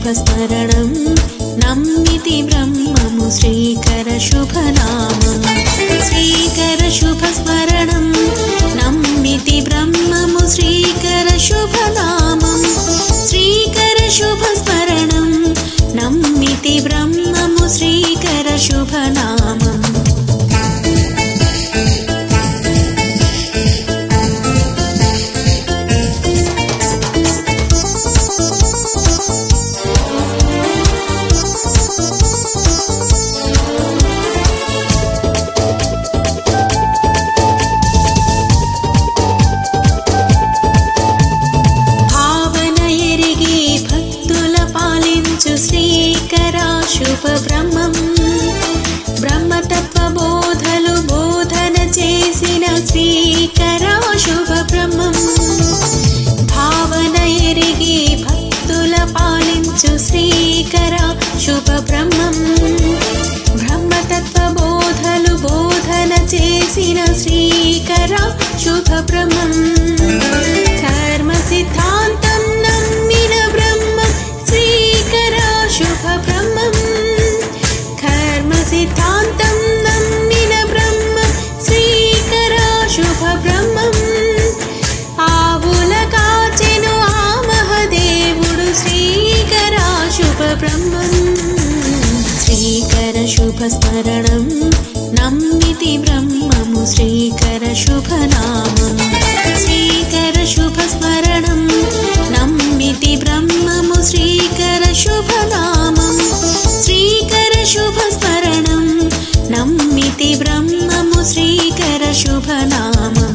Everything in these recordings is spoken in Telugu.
శుభస్మరణం నమ్మితి బ్రహ్మము శ్రీకర శుభనామం శ్రీకర శుభస్మరణం నమ్మితి బ్రహ్మము శ్రీకర శుభనామం శ్రీకర శుభస్మరణం నమ్మితి బ్రహ్మము శ్రీకర శుభనామం భావన ఎరిగి భక్తుల పాలించు శ్రీకర శుభ బ్రహ్మం బ్రహ్మతత్వ బోధలు బోధన చేసిన శ్రీకర శుభ బ్రహ్మం భావన ఎరిగి భక్తుల పాలించు శ్రీకర శుభ బ్రహ్మం బ్రహ్మతత్వ బోధలు బోధన చేసిన శ్రీకర శుభ బ్రహ్మం కర్మ సిద్ధాంతం నమ్మిన బ్రహ్మం శ్రీకర శుభ బ్రహ్మం కర్మ సిద్ధాంతం నమ్మిన బ్రహ్మం శ్రీకర శుభ బ్రహ్మం ఆవుల కాచెను ఆ మహదేవుడు శ్రీకర శుభ బ్రహ్మం శ్రీకర శుభ స్మరణం నమ్మితి బ్రహ్మము శ్రీకర శుభనామం శ్రీకర శుభ స్మరణం నమ్మితి బ్రహ్మము శ్రీకర శుభనామం శ్రీకర శుభ స్మరణం నమ్మితి బ్రహ్మము శ్రీకర శుభనామం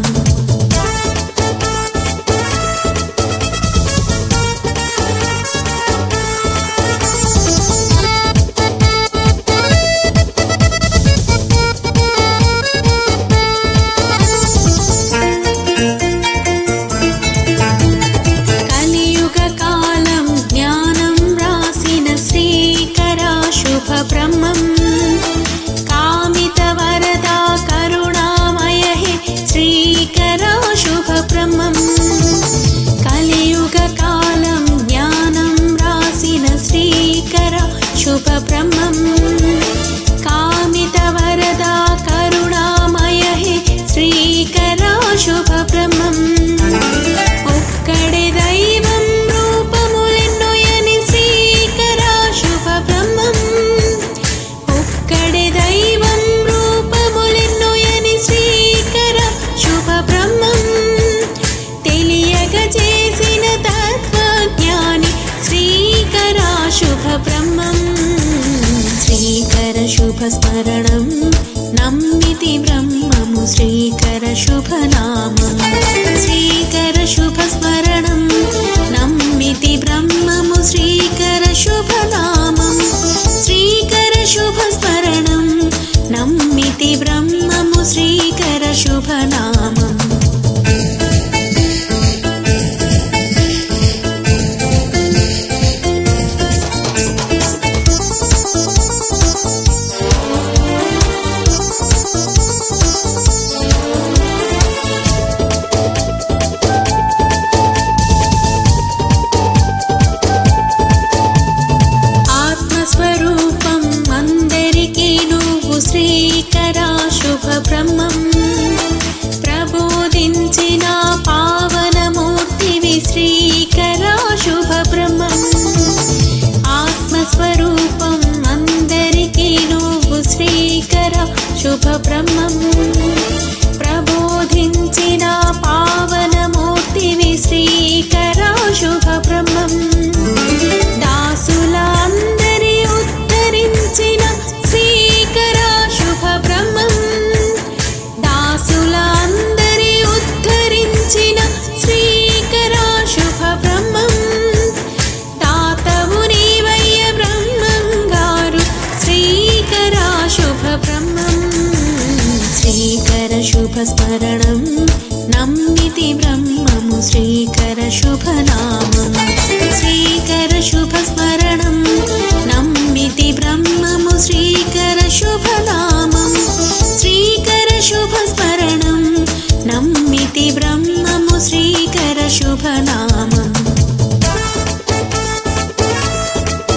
కలియుగ కాలం జ్ఞానం రాసిన శ్రీకర శుభ బ్రహ్మం కామిత వరదా కరుణామయ హే శ్రీకర శుభ బ్రహ్మం కలియుగ కాలం జ్ఞానం రాసిన శ్రీకర శుభ బ్రహ్మం కామిత వరదా కరుణామయ హే శ్రీకర శుభ బ్రహ్మం ఒక్కడే దైవం రూపములెన్నోయని శ్రీకర శుభ బ్రహ్మం ఒక్కడే దైవం రూపములెన్నోయని శ్రీకర శుభ బ్రహ్మం తెలియక చేసిన తత్వజ్ఞాని శ్రీకర శుభ బ్రహ్మం శ్రీకర శుభ స్మరణం నమ్మితి బ్రహ్మము శ్రీకర శుభనామం శ్రీకర శుభ స్మరణం నమ్మితి బ్రహ్మము శ్రీకర శుభనామం శ్రీకర శుభ స్మరణం నమ్మితి బ్రహ్మము శ్రీకర శుభనామం ఆత్మస్వరూపం అందరికీ నువ్వు శ్రీకర శుభ బ్రహ్మం ప్రబోధించిన పావనమూర్తివి శ్రీకర శుభ బ్రహ్మం ఆత్మస్వరూపం అందరికీ నువ్వు శ్రీకర శుభ బ్రహ్మం ప్రబోధించిన పావనమూర్తివి శ్రీకర శుభ బ్రహ్మం దాసుల అందరి ఉద్ధరించిన శ్రీకర శుభ బ్రహ్మం దాసుల అందరి ఉద్ధరించిన శ్రీకర శుభ బ్రహ్మం తాతవు నీవయ్య బ్రహ్మం గారు శ్రీకర శుభ బ్రహ్మం శ్రీకర శుభ స్మరణం నమ్మితి బ్రహ్మము శ్రీకర శుభనామం శ్రీకర శుభ స్మరణం నమ్మితి బ్రహ్మము శ్రీకర శుభనామం శ్రీకర శుభ స్మరణం నమ్మితి బ్రహ్మము శ్రీకర శుభనామం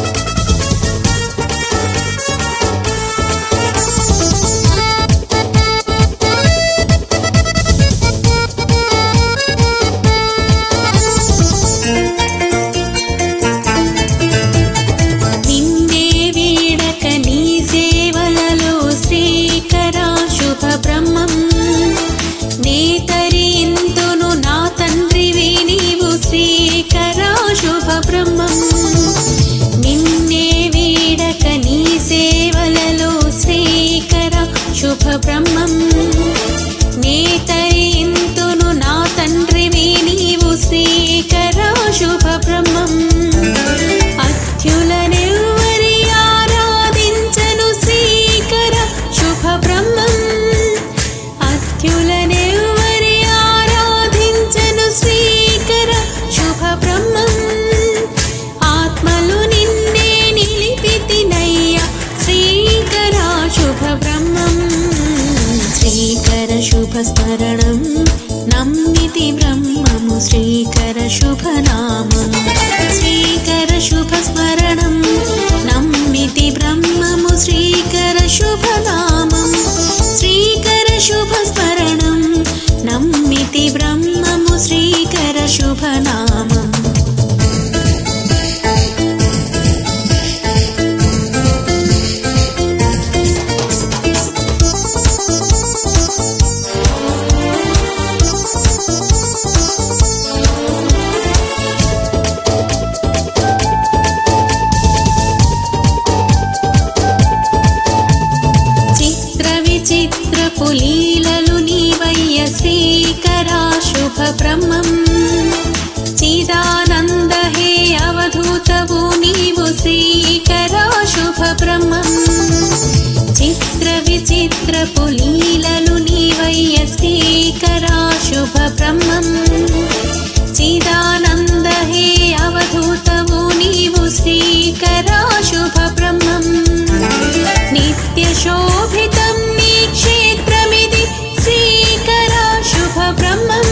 శ్రీకరశుభస్మరణం నమ్మితి బ్రహ్మము శ్రీకరశుభనామం శ్రీకరశుభస్మరణం నమ్మితి బ్రహ్మము శ్రీకరశుభనామం శ్రీకరశుభస్మరణం నమ్మితి బ్రహ్మము శ్రీకరశుభనామం చిత్ర విచిత్ర పులీలలు నీవయ్య శ్రీకరా శుభ బ్రహ్మం చిదానంద హే అవధూతవు నీవు శ్రీకరా శుభ బ్రహ్మం చిత్ర విచిత్ర పులీలలు నీవయ్య శ్రీకరా శుభ బ్రహ్మం చిదానంద హే అవధూతవు నీవు శ్రీకరా శుభ బ్రహ్మం నిత్యశోభితం నీ క్షేత్రమిది శ్రీకరా శుభ బ్రహ్మం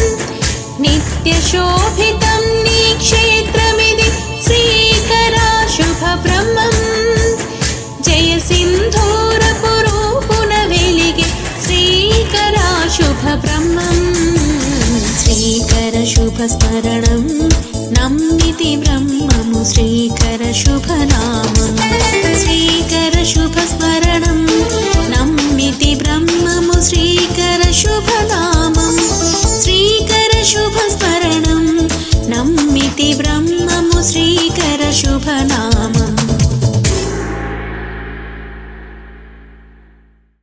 నిత్యశోభితం నీ క్షేత్రమిది శ్రీకరా శుభ బ్రహ్మం జయ సింధూర పురూపున వెలిగే శ్రీకరా శుభ బ్రహ్మం శ్రీకర శుభ స్మరణం నమ్మితి బ్రహ్మము శ్రీకర శుభనామం శ్రీకర